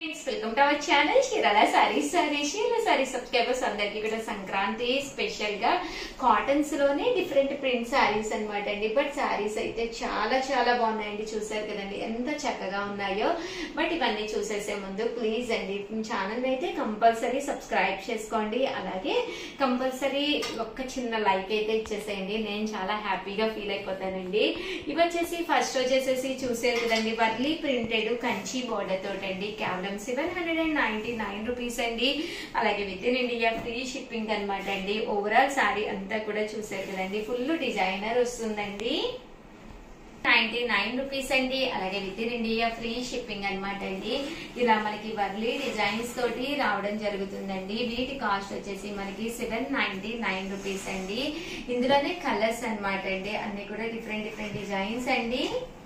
welcome to our channel Chirala sarees saree Chirala saree subscribers అందరికీ కూడా Sankranti special గా కాటన్స్ లోనే డిఫరెంట్ ప్రింట్ సారీస్ అన్నమాట అండి బట్ సారీస్ అయితే చాలా చాలా బాగున్నాయండి చూసారు కదండి ఎంత చక్కగా ఉన్నాయో బట్ ఇవన్నీ చూసేసే ముందు ప్లీజ్ అండి ఛానల్ అయితే కంపల్సరీ సబ్స్క్రైబ్ చేసుకోండి అలాగే కంపల్సరీ ఒక్క చిన్న లైక్ అయితే ఇచ్చేసేయండి నేను చాలా హ్యాపీగా ఫీల్ అయిపోతానండి ఇవి వచ్చేసి ఫస్ట్ వచ్చేసేసి చూసారు కదండి వర్లీ ప్రింటెడ్ కంచి బోర్డర్ తోటండి కేవలం seven hundred and ninety nine rupees అండి అలాగే with in India free shipping అనమాట అండి ఓవరాల్ సారీ అంతా కూడా చూసారు కదండి ఫుల్ డిజైనర్ వస్తుందండి నైన్టీ నైన్ రూపీస్ అండి అలాగే with in India free shipping అనమాట అండి ఇలా మనకి వర్లీ డిజైన్స్ తోటి రావడం జరుగుతుందండి వీటి కాస్ట్ వచ్చేసి మనకి సెవెన్ నైన్టీ నైన్ రూపీస్ అండి ఇందులోనే కలర్స్ అన్నమాట అండి అన్ని కూడా డిఫరెంట్ డిఫరెంట్ డిజైన్స్ అండి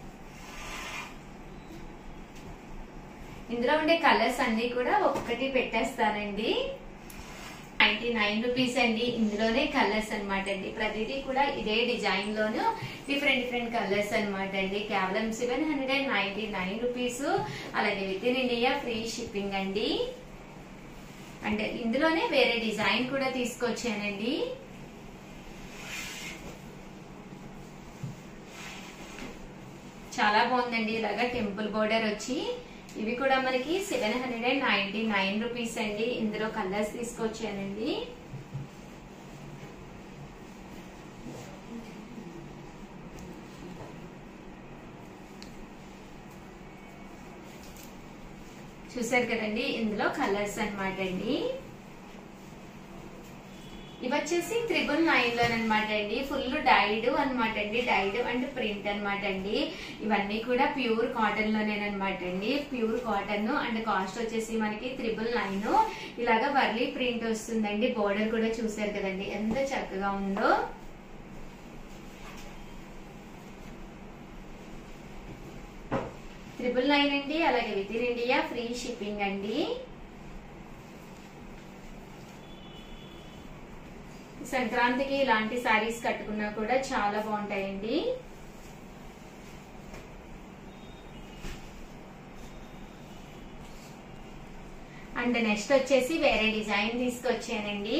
ఇందులో ఉండే కలర్స్ అన్ని కూడా ఒక్కొక్కటి పెట్టేస్తానండి నైన్టీ నైన్ రూపీస్ అండి ఇందులోనే కలర్స్ అన్నమాట అండి ప్రతిదీ కూడా ఇదే డిజైన్ లోను డిఫరెంట్ డిఫరెంట్ కలర్స్ అన్నమాట అండి కేవలం seven hundred and ninety nine rupees అలాగే with in India free shipping అండి అంటే ఇందులోనే వేరే డిజైన్ కూడా తీసుకొచ్చానండి చాలా బాగుందండి ఇలాగా టెంపుల్ బోర్డర్ వచ్చి ఇవి కూడా మనకి seven hundred and ninety nine rupees అండి ఇందులో కలర్స్ తీసుకొచ్చానండి చూసారు కదండి ఇందులో కలర్స్ అన్నమాట అండి ఇవి వచ్చేసి త్రిబుల్ నైన్ లో అనమాట అండి ఫుల్ డైడ్ అనమాట అండి డైడ్ అండ్ ప్రింట్ అనమాట అండి ఇవన్నీ కూడా ప్యూర్ కాటన్ లోనేనమాట అండి ప్యూర్ కాటన్ అండ్ కాస్ట్ వచ్చేసి మనకి త్రిబుల్ నైన్ ఇలాగా వర్లీ ప్రింట్ వస్తుందండి బోర్డర్ కూడా చూసారు కదండి ఎంత చక్కగా ఉందో త్రిబుల్ నైన్ అండి అలాగే with in India free shipping అండి సంక్రాంతికి ఇలాంటి సారీస్ కట్టుకున్నా కూడా చాలా బాగుంటాయండి అండ్ నెక్స్ట్ వచ్చేసి వేరే డిజైన్ తీసుకొచ్చానండి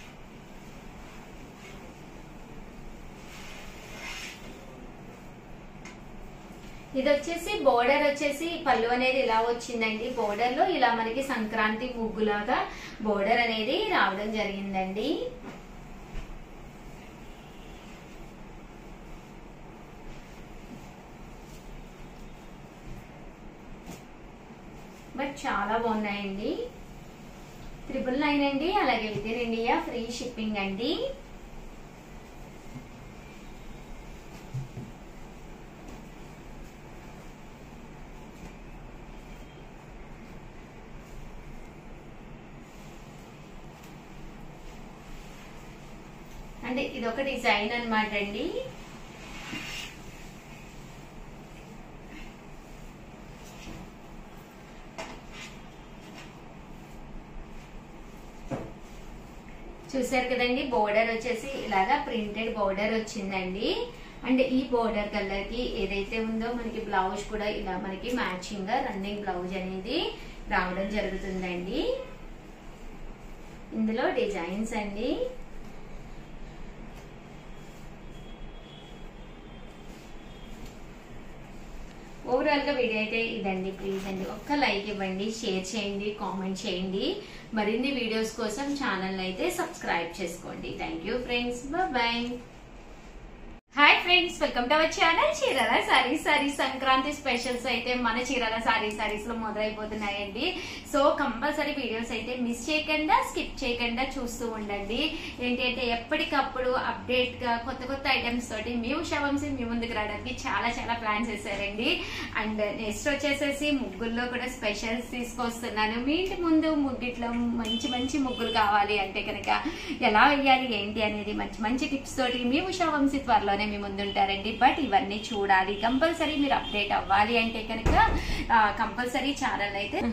ఇది వచ్చేసి బోర్డర్ వచ్చేసి పళ్ళు అనేది ఇలా వచ్చిందండి బోర్డర్ లో ఇలా మనకి సంక్రాంతి ముగ్గులాగా బోర్డర్ అనేది రావడం జరిగిందండి బట్ చాలా బాగున్నాయండి ట్రిపుల్ నైన్ అండి అలాగే with in India free shipping అండి అంటే ఇది ఒక డిజైన్ అనమాట అండి చూసారు కదండి బోర్డర్ వచ్చేసి ఇలాగా ప్రింటెడ్ బోర్డర్ వచ్చిందండి అండ్ ఈ బోర్డర్ కలర్ కి ఏదైతే ఉందో మనకి బ్లౌజ్ కూడా ఇలా మనకి మ్యాచింగ్ గా రన్నింగ్ బ్లౌజ్ అనేది రావడం జరుగుతుందండి ఇందులో డిజైన్స్ అండి ఓవరాల్ గా వీడియో అయితే ఇదండి ప్లీజ్ అండి ఒక్క లైక్ ఇవ్వండి షేర్ చేయండి కామెంట్ చేయండి మరిన్ని వీడియోస్ కోసం ఛానల్ అయితే సబ్స్క్రైబ్ చేసుకోండి thank you friends bye hi friends welcome to our channel Chirala saree saree Sankranti specials అయితే మన చీరాల సారీ సారీస్ లో మొదలైపోతున్నాయండి సో కంపల్సరీ వీడియోస్ అయితే మిస్ చేయకుండా స్కిప్ చేయకుండా చూస్తూ ఉండండి ఏంటంటే ఎప్పటికప్పుడు అప్డేట్ గా కొత్త కొత్త ఐటమ్స్ తోటి మీ ఉషావంశీ మీ ముందుకు రావడానికి చాలా చాలా ప్లాన్స్ చేశారండి అండ్ నెక్స్ట్ వచ్చేసేసి ముగ్గుల్లో కూడా స్పెషల్స్ తీసుకొస్తున్నాను మీ ఇంటి ముందు ముగ్గిట్లో మంచి మంచి ముగ్గులు కావాలి అంటే కనుక ఎలా వేయాలి ఏంటి అనేది మంచి మంచి టిప్స్ తోటి మీ ఉషావంశీ త్వరలోనే మీ ముందుంటారండి బట్ ఇవన్నీ చూడాలి కంపల్సరీ మీరు అప్డేట్ అవ్వాలి అంటే కనుక కంపల్సరీ ఛానల్ అయితే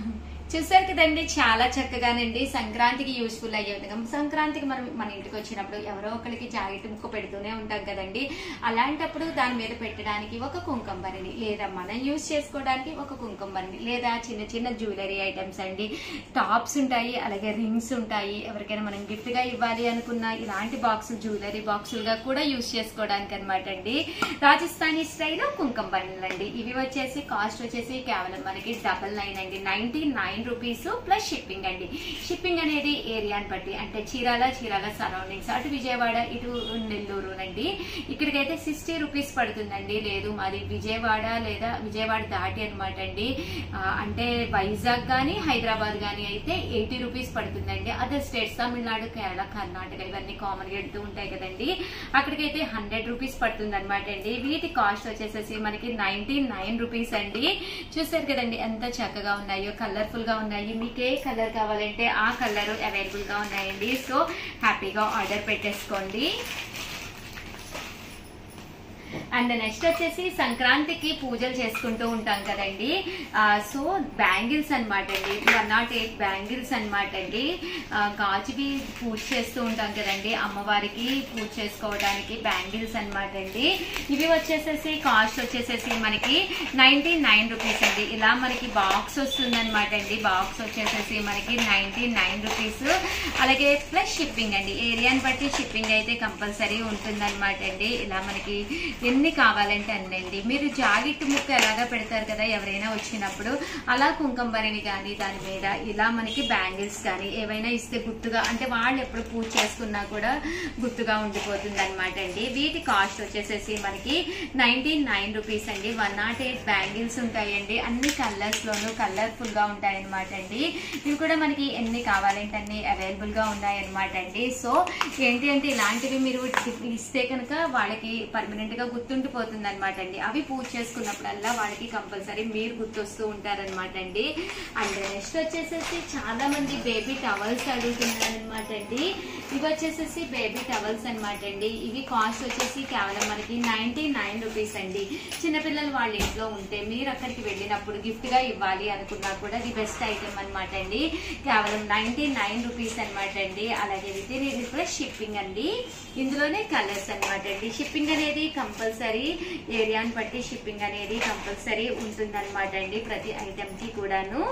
చూసారు కదండి చాలా చక్కగానండి సంక్రాంతికి యూస్ఫుల్ అయ్యే విధంగా సంక్రాంతికి మనం మన ఇంటికి వచ్చినప్పుడు ఎవరో ఒకరికి జాకెట్ ముక్క పెడుతూనే ఉంటాం కదండి అలాంటప్పుడు దాని మీద పెట్టడానికి ఒక కుంకుమ భరణి లేదా మనం యూస్ చేసుకోవడానికి ఒక కుంకుమ భరణి లేదా చిన్న చిన్న జ్యువెలరీ ఐటమ్స్ అండి టాప్స్ ఉంటాయి అలాగే రింగ్స్ ఉంటాయి ఎవరికైనా మనం గిఫ్ట్ గా ఇవ్వాలి అనుకున్న ఇలాంటి బాక్సులు జ్యువెలరీ బాక్సులుగా కూడా యూస్ చేసుకోవడానికి అనమాట అండి రాజస్థానీ స్టైల్ కుంకుమ భరణులు అండి ఇవి వచ్చేసి కాస్ట్ వచ్చేసి కేవలం మనకి డబల్ నైన్ అండి ninety nine rupees plus shipping అండి షిప్పింగ్ అనేది ఏరియాని బట్టి అంటే చీరాల చీరాల సరౌండింగ్స్ అటు విజయవాడ ఇటు నెల్లూరు నండి ఇక్కడికైతే సిక్స్టీ రూపీస్ పడుతుందండి లేదు మాది విజయవాడ లేదా విజయవాడ దాటి అనమాట అండి ఆ, అంటే వైజాగ్ కానీ హైదరాబాద్ కానీ అయితే ఎయిటీ రూపీస్ పడుతుందండి అదర్ స్టేట్స్ తమిళనాడు కేరళ కర్ణాటక ఇవన్నీ కామన్ గా వెళ్తూ ఉంటాయి కదండి అక్కడికైతే హండ్రెడ్ రూపీస్ పడుతుంది అనమాట అండి వీటి కాస్ట్ వచ్చేసేసి మనకి నైన్టీ నైన్ రూపీస్ అండి చూసారు కదండి ఎంత చక్కగా ఉన్నాయో కలర్ఫుల్ గా ఉన్నాయి మీకు ఏ కలర్ కావాలంటే ఆ కలర్ అవైలబుల్ గా ఉన్నాయండి సో హ్యాపీగా ఆర్డర్ పెట్టేసుకోండి అండ్ నెక్స్ట్ వచ్చేసి సంక్రాంతికి పూజలు చేసుకుంటూ ఉంటాం కదండి ఆ, సో బ్యాంగిల్స్ అన్నమాట అండి వన్ నాట్ ఎయిట్ బ్యాంగిల్స్ అనమాట అండి ఆ, గాజువి పూజ చేస్తూ ఉంటాం కదండి అమ్మవారికి పూజ చేసుకోవడానికి బ్యాంగిల్స్ అన్నమాట అండి ఇవి వచ్చేసేసి కాస్ట్ వచ్చేసేసి మనకి నైన్టీ నైన్ రూపీస్ అండి ఇలా మనకి బాక్స్ వస్తుంది అనమాట అండి బాక్స్ వచ్చేసేసి మనకి నైన్టీ నైన్ రూపీస్ అలాగే ప్లస్ షిప్పింగ్ అండి ఏరియాని బట్టి షిప్పింగ్ అయితే కంపల్సరీ ఉంటుంది అనమాట అండి ఇలా మనకి ఎన్ని కావాలంటే అన్నండి మీరు జాకెట్ ముక్క ఎలాగా పెడతారు కదా ఎవరైనా వచ్చినప్పుడు అలా కుంకుమ భరణి కానీ దాని మీద ఇలా మనకి బ్యాంగిల్స్ కానీ ఏవైనా ఇస్తే గుర్తుగా అంటే వాళ్ళు ఎప్పుడు పూజ చేసుకున్నా కూడా గుర్తుగా ఉండిపోతుంది అనమాట అండి వీటి కాస్ట్ వచ్చేసేసి మనకి నైన్టీ నైన్ రూపీస్ అండి వన్ నాట్ ఎయిట్ బ్యాంగిల్స్ ఉంటాయండి అన్ని కలర్స్ లోను కలర్ఫుల్ గా ఉంటాయన్నమాట అండి ఇవి కూడా మనకి ఎన్ని కావాలంటే అన్ని అవైలబుల్ గా ఉన్నాయన్నమాట అండి సో ఏంటి అంటే ఇలాంటివి మీరు ఇస్తే కనుక వాళ్ళకి పర్మనెంట్ గా గుర్తుండిపోతుంది అనమాట అండి అవి పూజ చేసుకున్నప్పుడల్లా వాళ్ళకి కంపల్సరీ మీరు గుర్తొస్తూ ఉంటారనమాట అండి అండ్ నెక్స్ట్ వచ్చేసేసి చాలా మంది బేబీ టవల్స్ అడుగుతున్నారు అనమాట అండి ఇవి వచ్చేసేసి బేబీ టవల్స్ అనమాట అండి ఇవి కాస్ట్ వచ్చేసి కేవలం మనకి నైన్టీ నైన్ రూపీస్ అండి చిన్నపిల్లలు వాళ్ళ ఇంట్లో ఉంటే మీరు అక్కడికి వెళ్ళినప్పుడు గిఫ్ట్ గా ఇవ్వాలి అనుకున్నా కూడా ఇది బెస్ట్ ఐటమ్ అనమాట అండి కేవలం నైన్టీ నైన్ రూపీస్ అనమాట అండి అలాగే విత్ ఇన్ ప్లస్ షిప్పింగ్ అండి ఇందులోనే కలర్స్ అనమాట అండి షిప్పింగ్ అనేది కంపల్సరీ ఏరియాని బట్టి షిప్పింగ్ అనేది కంపల్సరీ ఉంటుందన్నమాట అండి ప్రతి ఐటమ్ కి కూడాను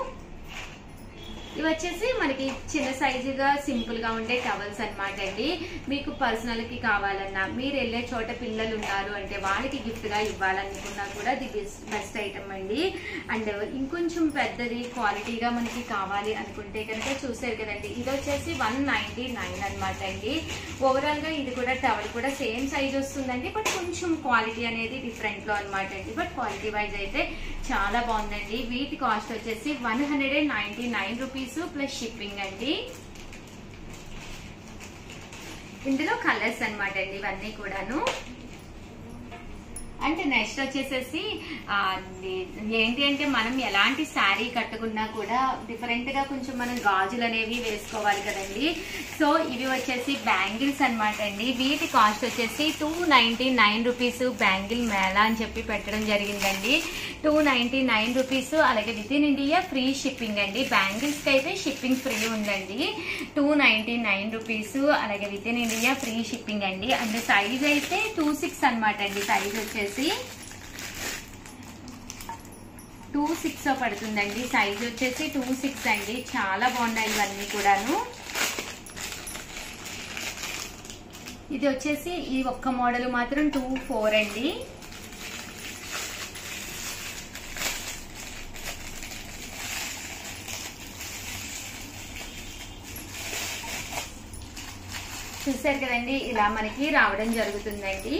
ఇవి వచ్చేసి మనకి చిన్న సైజుగా సింపుల్ గా ఉండే టవల్స్ అన్నమాట అండి మీకు పర్సనల్ కి కావాలన్నా మీరు వెళ్ళే చోట పిల్లలు ఉన్నారు అంటే వాళ్ళకి గిఫ్ట్ గా ఇవ్వాలనుకున్నా కూడా ఇది బెస్ట్ ఐటమ్ అండి అండ్ ఇంకొంచెం పెద్దది క్వాలిటీగా మనకి కావాలి అనుకుంటే కనుక చూసారు కదండి ఇది వచ్చేసి వన్ నైన్టీ నైన్ అనమాట అండి ఓవరాల్ గా ఇది కూడా టవల్ కూడా సేమ్ సైజ్ వస్తుందండి బట్ కొంచెం క్వాలిటీ అనేది డిఫరెంట్ లో అనమాట అండి బట్ క్వాలిటీ వైజ్ అయితే చాలా బాగుందండి వీటి కాస్ట్ వచ్చేసి one hundred and ninety nine rupees plus shipping అండి ఇందులో కలర్స్ అన్నమాట అండి ఇవన్నీ కూడాను అంటే నెక్స్ట్ వచ్చేసేసి ఆ, ఇది ఏంటి అంటే మనం ఎలాంటి శారీ కట్టుకున్నా కూడా డిఫరెంట్ గా కొంచెం మనం గాజులు అనేవి వేసుకోవాలి కదండి సో ఇవి వచ్చేసి బ్యాంగిల్స్ అన్నమాట అండి వీటి కాస్ట్ వచ్చేసి two ninety nine rupees bangle mela అని చెప్పి పెట్టడం జరిగిందండి టూ నైన్టీ నైన్ రూపీస్ అలాగే with in India free shipping అండి బ్యాంగిల్స్ కి అయితే షిప్పింగ్ ఫ్రీ ఉందండి టూ నైన్టీ నైన్ రూపీస్ అలాగే with in India free shipping అండి అండ్ సైజ్ అయితే టూ సిక్స్ అనమాట అండి సైజ్ వచ్చేసి టూ సిక్స్ పడుతుందండి సైజ్ వచ్చేసి టూ సిక్స్ అండి చాలా బాగున్నాయి ఇవన్నీ కూడాను ఇది వచ్చేసి ఈ ఒక్క మోడల్ మాత్రం టూ ఫోర్ అండి చూసారు కదండి ఇలా మనకి రావడం జరుగుతుందండి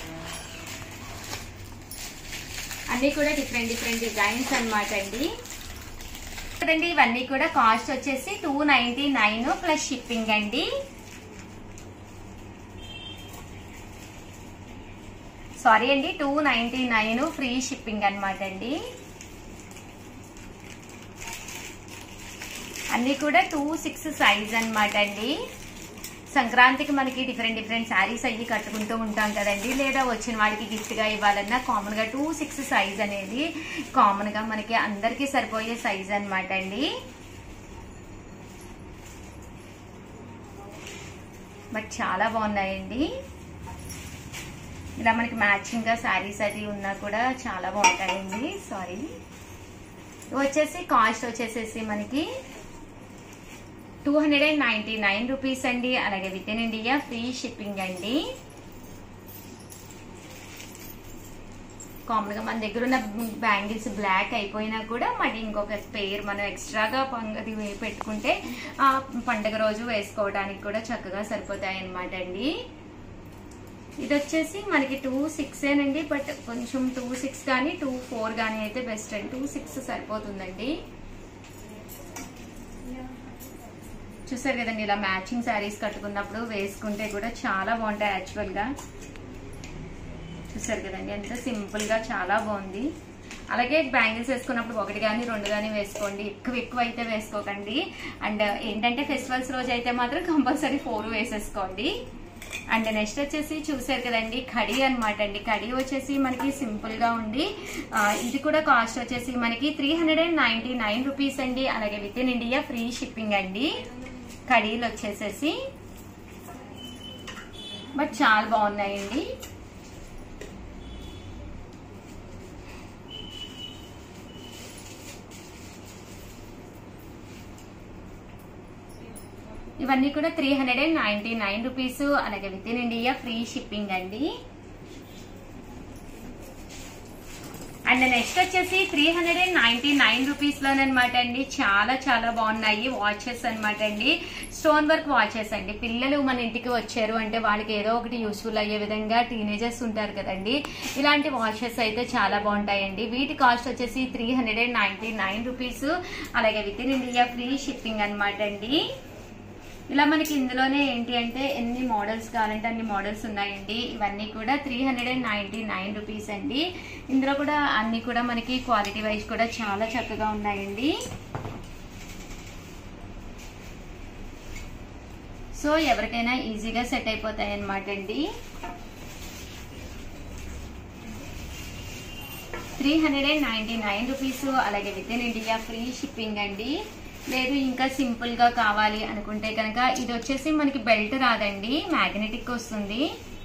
అన్ని కూడా డిఫరెంట్ డిఫరెంట్ డిజైన్స్ అన్నమాట అండి కదండి ఇవన్నీ కూడా కాస్ట్ వచ్చేసి two ninety nine plus shipping అండి సారీ అండి two ninety nine free shipping అన్నమాట అండి అన్ని కూడా టూ సిక్స్ సైజ్ అన్నమాట అండి సంక్రాంతికి మనకి డిఫరెంట్ డిఫరెంట్ శారీస్ అయ్యి కట్టుకుంటూ ఉంటాం కదండి లేదా వచ్చిన వాడికి గిఫ్ట్ గా ఇవ్వాలన్నా కామన్ గా టూ సిక్స్ సైజ్ అనేది కామన్ గా మనకి అందరికీ సరిపోయే సైజ్ అన్నమాట అండి బట్ చాలా బాగున్నాయండి ఇలా మనకి మ్యాచింగ్ గా శారీస్ అది ఉన్నా కూడా చాలా బాగుంటాయండి సారీ ఇవి వచ్చేసి కాస్ట్ వచ్చేసేసి మనకి two hundred and ninety nine rupees అండి అలాగే with in India free shipping అండి కామన్ గా మన దగ్గర ఉన్న బ్యాంగిల్స్ బ్లాక్ అయిపోయినా కూడా మళ్ళీ ఇంకొక పేర్ మనం ఎక్స్ట్రాగా పంగది పెట్టుకుంటే ఆ పండగ రోజు వేసుకోవడానికి కూడా చక్కగా సరిపోతాయి అన్నమాట అండి ఇది వచ్చేసి మనకి టూ సిక్స్ ఏనండి బట్ కొంచెం టూ సిక్స్ కానీ టూ ఫోర్ కానీ అయితే బెస్ట్ అండి టూ సిక్స్ సరిపోతుందండి చూసారు కదండి ఇలా మ్యాచింగ్ శారీస్ కట్టుకున్నప్పుడు వేసుకుంటే కూడా చాలా బాగుంటాయి యాక్చువల్ గా చూసారు కదండి ఎంత సింపుల్ గా చాలా బాగుంది అలాగే బ్యాంగిల్స్ వేసుకున్నప్పుడు ఒకటి కానీ రెండు కానీ వేసుకోండి ఎక్కువ ఎక్కువ అయితే వేసుకోకండి అండ్ ఏంటంటే ఫెస్టివల్స్ రోజు అయితే మాత్రం కంపల్సరీ ఫోర్ వేసేసుకోండి అండ్ నెక్స్ట్ వచ్చేసి చూసారు కదండి కడి అనమాట అండి కడి వచ్చేసి మనకి సింపుల్ గా ఉంది ఆ, ఇది కూడా కాస్ట్ వచ్చేసి మనకి three hundred and ninety nine rupees అండి అలాగే with in India free shipping అండి కడీలు వచ్చేసేసి బట్ చాలా బాగున్నాయండి ఇవన్నీ కూడా three hundred and ninety nine rupees అలాగే with in India free shipping అండి అండ్ నెక్స్ట్ వచ్చేసి three hundred and ninety nine rupees లోనమాట అండి చాలా చాలా బాగున్నాయి వాచెస్ అన్నమాట అండి స్టోన్ వర్క్ వాచెస్ అండి పిల్లలు మన ఇంటికి వచ్చారు అంటే వాళ్ళకి ఏదో ఒకటి యూస్ఫుల్ అయ్యే విధంగా టీనేజర్స్ ఉంటారు కదండి ఇలాంటి వాచెస్ అయితే చాలా బాగుంటాయండి వీటి కాస్ట్ వచ్చేసి three hundred and ninety nine rupees అలాగే with in India free shipping అనమాట అండి ఇలా మనకి ఇందులోనే ఏంటి అంటే ఎన్ని మోడల్స్ కావాలంటే అన్ని మోడల్స్ ఉన్నాయండి ఇవన్నీ కూడా three hundred and ninety nine rupees అండి ఇందులో కూడా అన్ని కూడా మనకి క్వాలిటీ వైజ్ కూడా చాలా చక్కగా ఉన్నాయండి సో ఎవరికైనా ఈజీగా సెట్ అయిపోతాయి అనమాట అండి three hundred and ninety nine rupees అలాగే with in India free shipping అండి లేదు ఇంకా సింపుల్ గా కావాలి అనుకుంటే కనుక ఇది వచ్చేసి మనకి బెల్ట్ రాదండి మ్యాగ్నెటిక్ వస్తుంది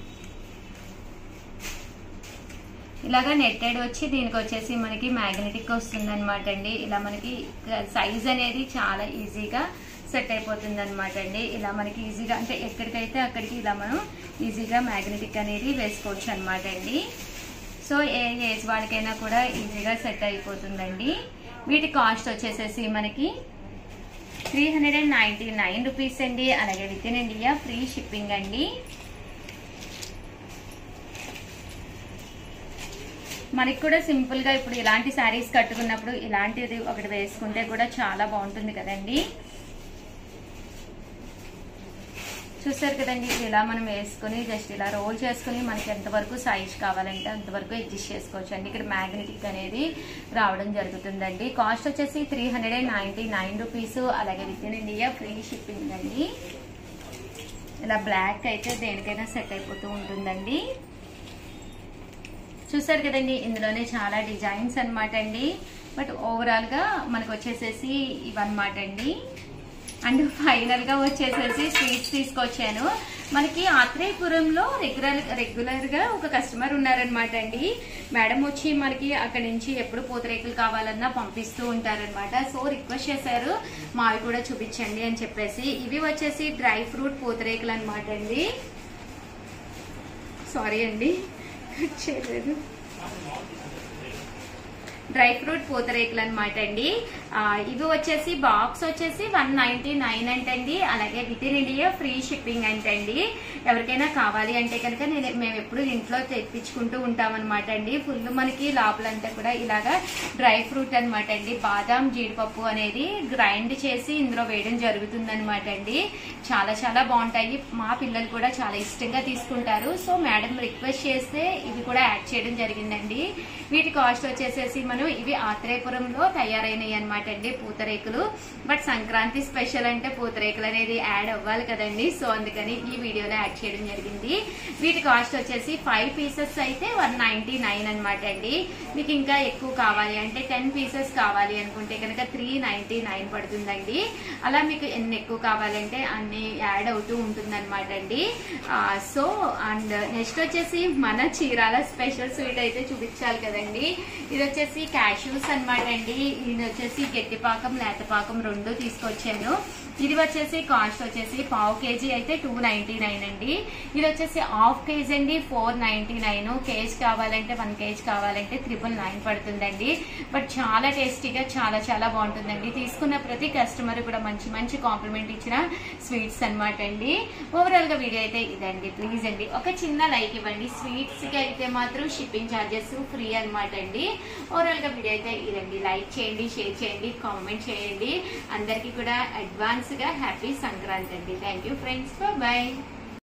ఇలాగా నెట్టెడ్ వచ్చి దీనికి వచ్చేసి మనకి మ్యాగ్నెటిక్ వస్తుంది అనమాట అండి ఇలా మనకి సైజ్ అనేది చాలా ఈజీగా సెట్ అయిపోతుంది అనమాట అండి ఇలా మనకి ఈజీగా అంటే ఎక్కడికైతే అక్కడికి ఇలా మనం ఈజీగా మ్యాగ్నెటిక్ అనేది వేసుకోవచ్చు అనమాట అండి సో ఏ ఏజ్ వాళ్ళకైనా కూడా ఈజీగా సెట్ అయిపోతుందండి వీటి కాస్ట్ వచ్చేసేసి మనకి three hundred and ninety nine rupees అండి అలాగే with in India free shipping అండి మనకి కూడా సింపుల్ గా ఇప్పుడు ఇలాంటి శారీస్ కట్టుకున్నప్పుడు ఇలాంటిది ఒకటి వేసుకుంటే కూడా చాలా బాగుంటుంది కదండి చూసారు కదండి ఇది ఇలా మనం వేసుకుని జస్ట్ ఇలా రోల్ చేసుకుని మనకి ఎంతవరకు సైజ్ కావాలంటే అంతవరకు అడ్జస్ట్ చేసుకోవచ్చు అండి ఇక్కడ మ్యాగ్నెటిక్ అనేది రావడం జరుగుతుందండి కాస్ట్ వచ్చేసి three hundred and ninety nine rupees అలాగే with in India free shipping అండి ఇలా బ్లాక్ అయితే దేనికైనా సెట్ అయిపోతూ ఉంటుందండి చూసారు కదండి ఇందులోనే చాలా డిజైన్స్ అన్నమాట అండి బట్ ఓవరాల్ గా మనకు వచ్చేసేసి ఇవన్నమాట అండి అండ్ ఫైనల్ గా వచ్చేసేసి స్వీట్స్ తీసుకొచ్చాను మనకి ఆత్రేయపురంలో రెగ్యులర్ రెగ్యులర్ గా ఒక కస్టమర్ ఉన్నారనమాట అండి మేడం వచ్చి మనకి అక్కడి నుంచి ఎప్పుడు పూతరేకులు కావాలన్నా పంపిస్తూ ఉంటారనమాట సో రిక్వెస్ట్ చేశారు మావి కూడా చూపించండి అని చెప్పేసి ఇవి వచ్చేసి డ్రై ఫ్రూట్ పూతరేకులు అనమాట అండి సారీ అండి కట్ చేయలేదు డ్రై ఫ్రూట్ పూతరేకులు అనమాట అండి ఆ, ఇవి వచ్చేసి బాక్స్ వచ్చేసి వన్ నైన్టీ నైన్ అంటండి అలాగే with in India free shipping అంటండి ఎవరికైనా కావాలి అంటే కనుక నేను మేము ఎప్పుడు ఇంట్లో తెప్పించుకుంటూ ఉంటాం అనమాట అండి ఫుల్ మనకి లోపలంతా కూడా ఇలాగా డ్రై ఫ్రూట్ అనమాట అండి బాదాం జీడిపప్పు అనేది గ్రైండ్ చేసి ఇందులో వేయడం జరుగుతుంది అనమాట అండి చాలా చాలా బాగుంటాయి మా పిల్లలు కూడా చాలా ఇష్టంగా తీసుకుంటారు సో మేడం రిక్వెస్ట్ చేస్తే ఇవి కూడా యాడ్ చేయడం జరిగిందండి వీటి కాస్ట్ వచ్చేసేసి మనం ఇవి ఆత్రేయపురంలో తయారైనవి అనమాట అనమాట అండి పూతరేకులు బట్ సంక్రాంతి స్పెషల్ అంటే పూతరేకులు అనేది యాడ్ అవ్వాలి కదండి సో అందుకని ఈ వీడియోలో యాడ్ చేయడం జరిగింది వీటి కాస్ట్ వచ్చేసి ఫైవ్ పీసెస్ అయితే వన్ నైన్టీ నైన్ అనమాట అండి మీకు ఇంకా ఎక్కువ కావాలి అంటే టెన్ పీసెస్ కావాలి అనుకుంటే కనుక త్రీ నైన్టీ నైన్ పడుతుందండి అలా మీకు ఎన్ని ఎక్కువ కావాలంటే అన్ని యాడ్ అవుతూ ఉంటుందన్నమాట అండి సో అండ్ నెక్స్ట్ వచ్చేసి మన చీరాల స్పెషల్ స్వీట్ అయితే చూపించాలి కదండి ఇది వచ్చేసి క్యాష్యూస్ అన్నమాట అండి ఇది వచ్చేసి గట్టిపాకం లేతపాకం రెండు తీసుకొచ్చాను ఇది వచ్చేసి కాస్ట్ వచ్చేసి పావు కేజీ అయితే టూ నైన్టీ నైన్ అండి ఇది వచ్చేసి హాఫ్ కేజీ అండి ఫోర్ నైన్టీ నైన్ కేజీ కావాలంటే వన్ కేజీ కావాలంటే త్రిపుల్ నైన్ పడుతుందండి బట్ చాలా టేస్టీగా చాలా చాలా బాగుంటుందండి తీసుకున్న ప్రతి కస్టమర్ కూడా మంచి మంచి కాంప్లిమెంట్ ఇచ్చిన స్వీట్స్ అన్నమాట అండి ఓవరాల్ గా వీడియో అయితే ఇదండి ప్లీజ్ అండి ఒక చిన్న లైక్ ఇవ్వండి స్వీట్స్ కి అయితే మాత్రం షిప్పింగ్ ఛార్జెస్ ఫ్రీ అన్నమాట అండి ఓవరాల్ గా వీడియో అయితే ఇదండి లైక్ చేయండి షేర్ చేయండి కామెంట్ చేయండి అందరికీ కూడా అడ్వాన్స్ గా హ్యాపీ సంక్రాంతి అండి థ్యాంక్ యూ ఫ్రెండ్స్ బాయ్